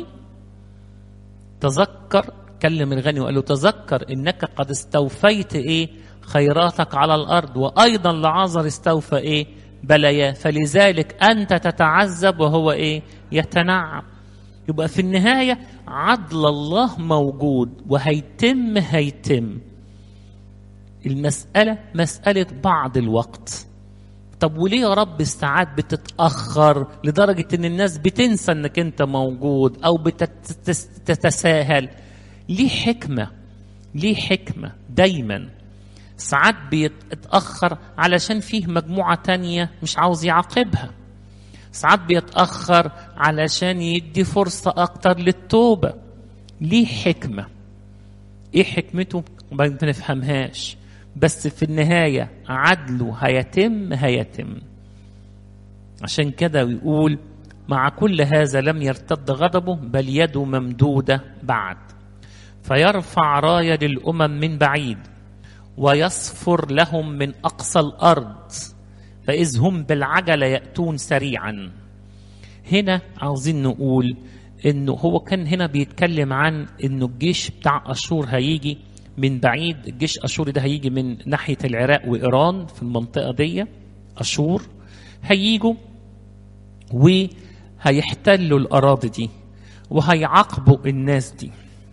تذكر كلم الغني وقال له تذكر انك قد استوفيت ايه خيراتك على الارض وايضا لعازر استوفى ايه بلايا فلذلك انت تتعذب وهو ايه يتنعم يبقى في النهايه عدل الله موجود وهيتم هيتم المساله مساله بعض الوقت طب وليه يا رب ساعات بتتاخر لدرجه ان الناس بتنسى انك انت موجود او بتتساهل ليه حكمة ليه حكمة دايما ساعات بيتأخر علشان فيه مجموعة تانية مش عاوز يعاقبها ساعات بيتأخر علشان يدي فرصة أكتر للتوبة ليه حكمة إيه حكمته ما نفهمهاش بس في النهاية عدله هيتم هيتم عشان كده يقول مع كل هذا لم يرتد غضبه بل يده ممدودة بعد فيرفع رايه للامم من بعيد ويصفر لهم من اقصى الارض فاذ هم بالعجله ياتون سريعا هنا عاوزين نقول انه هو كان هنا بيتكلم عن انه الجيش بتاع اشور هيجي من بعيد الجيش اشوري ده هيجي من ناحيه العراق وايران في المنطقه دي اشور هيجوا وهيحتلوا الاراضي دي وهيعاقبوا الناس دي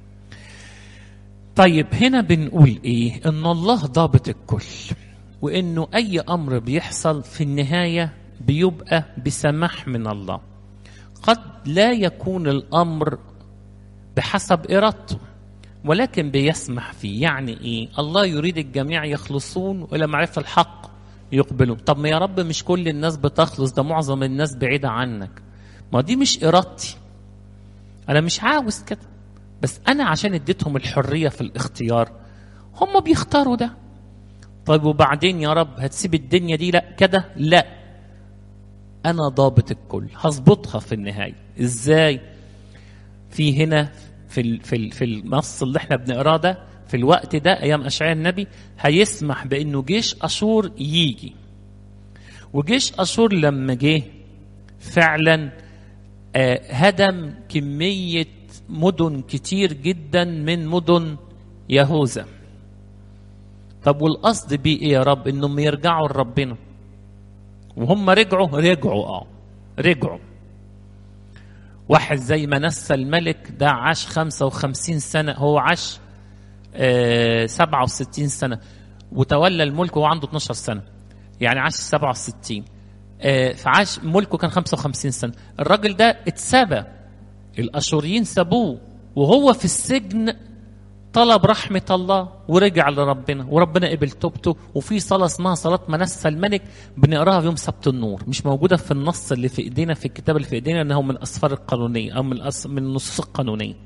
طيب هنا بنقول ايه ان الله ضابط الكل وانه اي امر بيحصل في النهايه بيبقى بسماح من الله قد لا يكون الامر بحسب ارادته ولكن بيسمح فيه يعني ايه الله يريد الجميع يخلصون والى معرفه الحق يقبلون طب ما يا رب مش كل الناس بتخلص ده معظم الناس بعيده عنك ما دي مش ارادتي انا مش عاوز كده بس انا عشان اديتهم الحريه في الاختيار هم بيختاروا ده طيب وبعدين يا رب هتسيب الدنيا دي لا كده لا انا ضابط الكل هظبطها في النهايه ازاي في هنا في ال في ال في النص اللي احنا بنقراه ده في الوقت ده ايام اشعياء النبي هيسمح بانه جيش اشور يجي وجيش اشور لما جه فعلا آه هدم كميه مدن كتير جدا من مدن يهوذا طب والقصد بيه ايه يا رب انهم يرجعوا لربنا وهم رجعوا رجعوا اه رجعوا واحد زي منسى الملك ده عاش 55 سنة هو عاش آه 67 سنة وتولى الملك وهو عنده 12 سنة يعني عاش 67 آه فعاش ملكه كان 55 سنة الراجل ده اتسبى الأشوريين سابوه وهو في السجن طلب رحمة الله ورجع لربنا وربنا قبل توبته وفي صلاة اسمها صلاة منسى الملك بنقراها في يوم سبت النور مش موجودة في النص اللي في ايدينا في الكتاب اللي في ايدينا انه من الاسفار القانونية او من الأس... من النصوص القانونية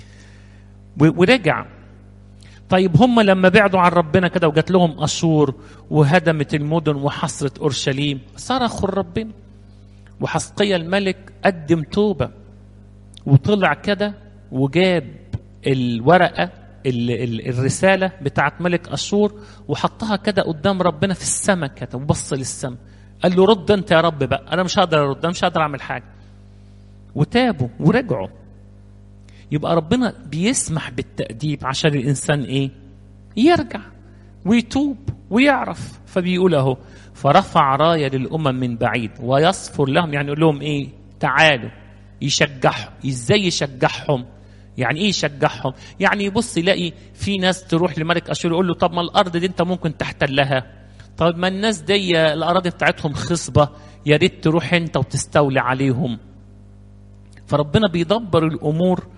ورجع طيب هم لما بعدوا عن ربنا كده وجات لهم اشور وهدمت المدن وحصرت اورشليم صرخوا لربنا وحسقيا الملك قدم توبه وطلع كده وجاب الورقه ال ال الرساله بتاعت ملك اشور وحطها كده قدام ربنا في السماء كده وبص للسماء قال له رد انت يا رب بقى انا مش هقدر ارد انا مش هقدر اعمل حاجه وتابوا ورجعوا يبقى ربنا بيسمح بالتأديب عشان الإنسان إيه؟ يرجع ويتوب ويعرف فبيقول أهو فرفع راية للأمم من بعيد ويصفر لهم يعني يقول لهم إيه؟ تعالوا يشجعهم ازاي يشجعهم يعني ايه يشجعهم يعني يبص يلاقي في ناس تروح لملك اشور يقول له طب ما الارض دي انت ممكن تحتلها طب ما الناس دي الاراضي بتاعتهم خصبه يا ريت تروح انت وتستولي عليهم فربنا بيدبر الامور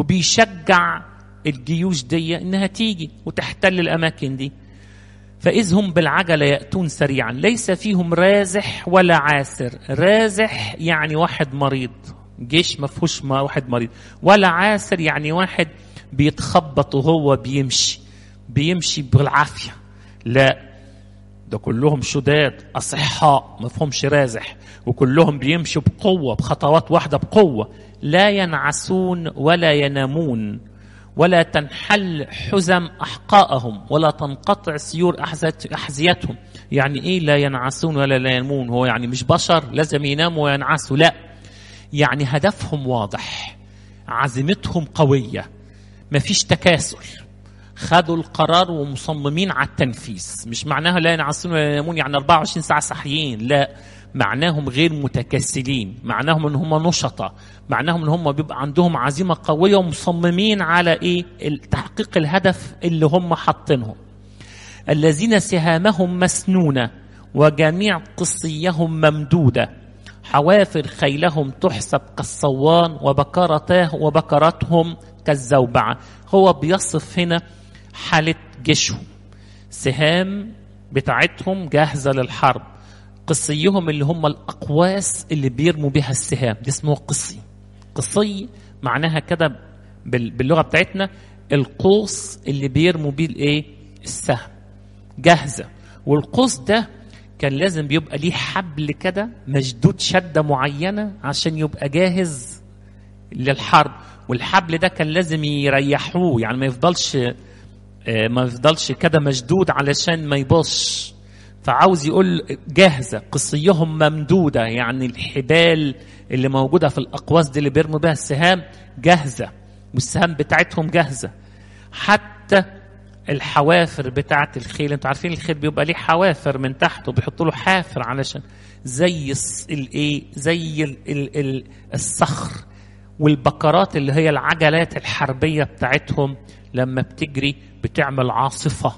وبيشجع الجيوش دي انها تيجي وتحتل الاماكن دي فإذ هم بالعجلة يأتون سريعا ليس فيهم رازح ولا عاسر رازح يعني واحد مريض جيش ما فيهوش واحد مريض ولا عاسر يعني واحد بيتخبط وهو بيمشي بيمشي بالعافية لا ده كلهم شداد أصحاء ما فيهمش رازح وكلهم بيمشوا بقوة بخطوات واحدة بقوة لا ينعسون ولا ينامون ولا تنحل حزم أحقائهم ولا تنقطع سيور أحذيتهم يعني إيه لا ينعسون ولا لا ينامون هو يعني مش بشر لازم يناموا وينعسوا لا يعني هدفهم واضح عزيمتهم قوية مفيش تكاسل خدوا القرار ومصممين على التنفيذ مش معناها لا ينعسون ولا ينامون يعني 24 ساعة صحيين لا معناهم غير متكاسلين معناهم ان هم نشطة معناهم ان هم بيبقى عندهم عزيمة قوية ومصممين على ايه تحقيق الهدف اللي هم حاطينه الذين سهامهم مسنونة وجميع قصيهم ممدودة حوافر خيلهم تحسب كالصوان وبكرتاه وبكرتهم كالزوبعة هو بيصف هنا حالة جيشهم سهام بتاعتهم جاهزة للحرب قصيهم اللي هم الأقواس اللي بيرموا بها السهام دي اسمه قصي قصي معناها كده باللغة بتاعتنا القوس اللي بيرموا بيه الايه السهم جاهزة والقوس ده كان لازم بيبقى ليه حبل كده مشدود شدة معينة عشان يبقى جاهز للحرب والحبل ده كان لازم يريحوه يعني ما يفضلش ما يفضلش كده مشدود علشان ما يبصش فعاوز يقول جاهزة قصيهم ممدودة يعني الحبال اللي موجودة في الأقواس دي اللي بيرموا بها السهام جاهزة والسهام بتاعتهم جاهزة حتى الحوافر بتاعت الخيل انتوا عارفين الخيل بيبقى ليه حوافر من تحت وبيحطوا له حافر علشان زي الايه زي ال ال ال الصخر والبكرات اللي هي العجلات الحربية بتاعتهم لما بتجري بتعمل عاصفة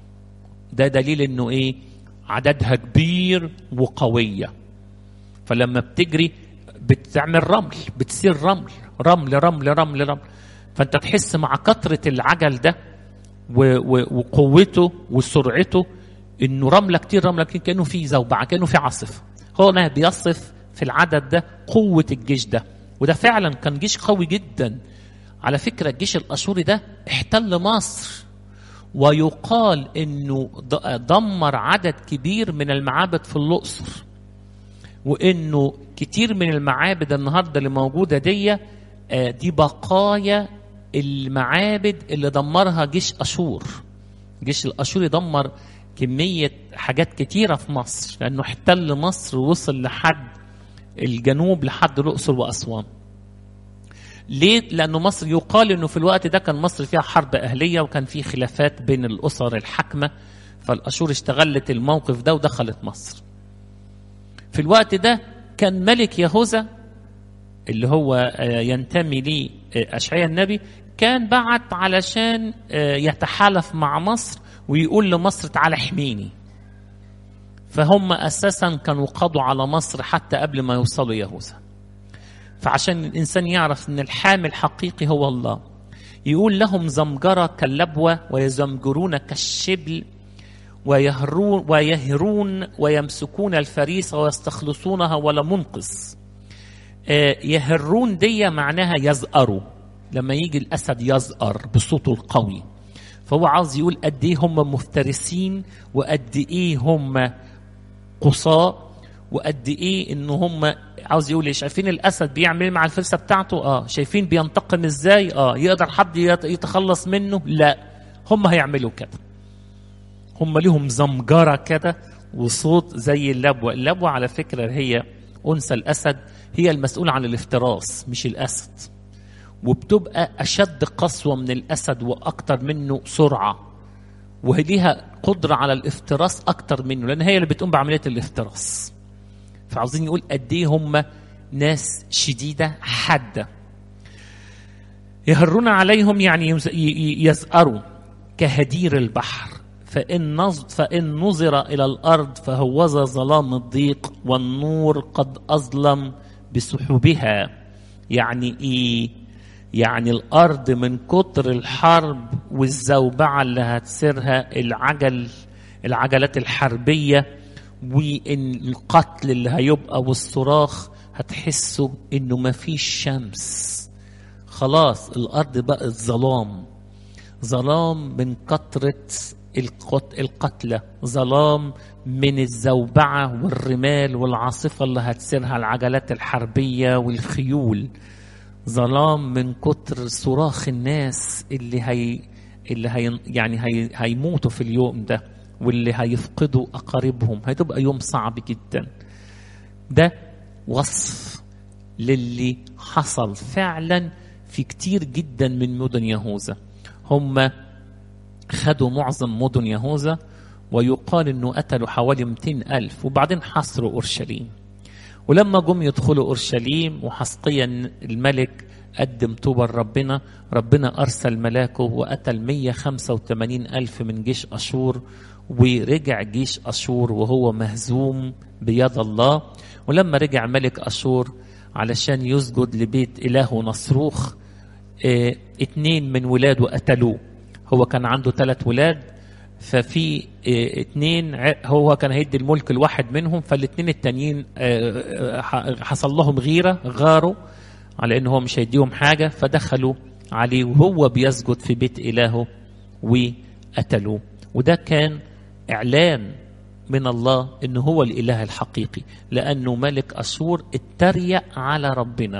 ده دليل انه ايه عددها كبير وقوية فلما بتجري بتعمل رمل بتصير رمل رمل رمل رمل رمل فانت تحس مع كثرة العجل ده وقوته وسرعته انه رملة كتير رملة كتير كانه في زوبعة كانه في عاصفة هو هنا بيصف في العدد ده قوة الجيش ده وده فعلا كان جيش قوي جدا على فكرة الجيش الأشوري ده احتل مصر ويقال انه دمر عدد كبير من المعابد في الاقصر وانه كتير من المعابد النهارده اللي موجوده دي دي بقايا المعابد اللي دمرها جيش اشور جيش الاشوري دمر كميه حاجات كتيره في مصر لانه احتل مصر ووصل لحد الجنوب لحد الاقصر واسوان ليه؟ لأنه مصر يقال أنه في الوقت ده كان مصر فيها حرب أهلية وكان في خلافات بين الأسر الحاكمة فالأشور استغلت الموقف ده ودخلت مصر. في الوقت ده كان ملك يهوذا اللي هو ينتمي ليه أشعياء النبي كان بعت علشان يتحالف مع مصر ويقول لمصر تعالى احميني. فهم أساسا كانوا قضوا على مصر حتى قبل ما يوصلوا يهوذا. فعشان الإنسان يعرف أن الحامل الحقيقي هو الله يقول لهم زمجرة كاللبوة ويزمجرون كالشبل ويهرون, ويهرون ويمسكون الفريسة ويستخلصونها ولا منقذ يهرون دي معناها يزأروا لما يجي الأسد يزأر بصوته القوي فهو عاوز يقول قد ايه هم مفترسين وقد ايه هم قصاء وقد ايه ان هم عاوز يقول ايه شايفين الاسد بيعمل ايه مع الفرسه بتاعته اه شايفين بينتقم ازاي اه يقدر حد يتخلص منه لا هم هيعملوا كده هم ليهم زمجره كده وصوت زي اللبوه اللبوه على فكره هي انثى الاسد هي المسؤوله عن الافتراس مش الاسد وبتبقى اشد قسوه من الاسد واكتر منه سرعه وهي ليها قدره على الافتراس اكتر منه لان هي اللي بتقوم بعمليه الافتراس فعاوزين يقول قد ايه هم ناس شديدة حادة يهرون عليهم يعني يمز- ي- ي- يزأروا كهدير البحر فإن نظ فإن نظر إلى الأرض فهوذا ظلام الضيق والنور قد أظلم بسحبها يعني إيه؟ يعني الأرض من كتر الحرب والزوبعة اللي هتسيرها العجل العجلات الحربية والقتل اللي هيبقى والصراخ هتحسوا إنه مفيش شمس خلاص الأرض بقت ظلام ظلام من كثرة القت- القتلى ظلام من الزوبعة والرمال والعاصفة اللي هتسيرها العجلات الحربية والخيول ظلام من كتر صراخ الناس اللي هي اللي هي يعني هي هيموتوا في اليوم ده واللي هيفقدوا أقاربهم هتبقى يوم صعب جدا ده وصف للي حصل فعلا في كتير جدا من مدن يهوذا هم خدوا معظم مدن يهوذا ويقال انه قتلوا حوالي 200 ألف وبعدين حصروا أورشليم ولما جم يدخلوا أورشليم وحسقيا الملك قدم توبة لربنا ربنا أرسل ملاكه وقتل 185 ألف من جيش أشور ورجع جيش أشور وهو مهزوم بيد الله ولما رجع ملك أشور علشان يسجد لبيت إلهه نصروخ اه اتنين من ولاده قتلوه هو كان عنده ثلاث ولاد ففي اه اتنين ع- هو كان هيدي الملك لواحد منهم فالاتنين التانيين اه، اه، ح- حصل لهم غيرة غاروا على انه هو مش هيديهم حاجة فدخلوا عليه وهو بيسجد في بيت إلهه وقتلوه وده كان إعلان من الله انه هو الإله الحقيقي لأنه ملك أشور اتريق على ربنا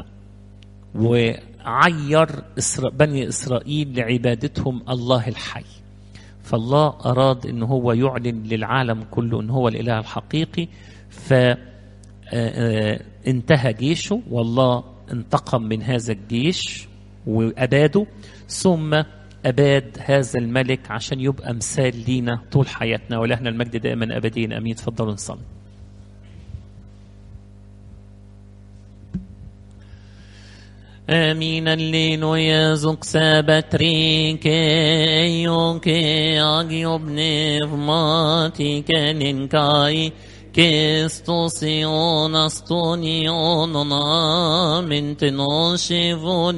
وعير إسرا- بني إسرائيل لعبادتهم الله الحي فالله أراد أن هو يعلن للعالم كله أن هو الإله الحقيقي فانتهى جيشه والله انتقم من هذا الجيش وأباده ثم أباد هذا الملك عشان يبقى مثال لينا طول حياتنا ولهنا المجد دائما أبدين أمين تفضلوا نصلي Amin alleluia zuk sabatri ke ke agiob nevmati kenin kai Kristus ion astonion amin tenon shivon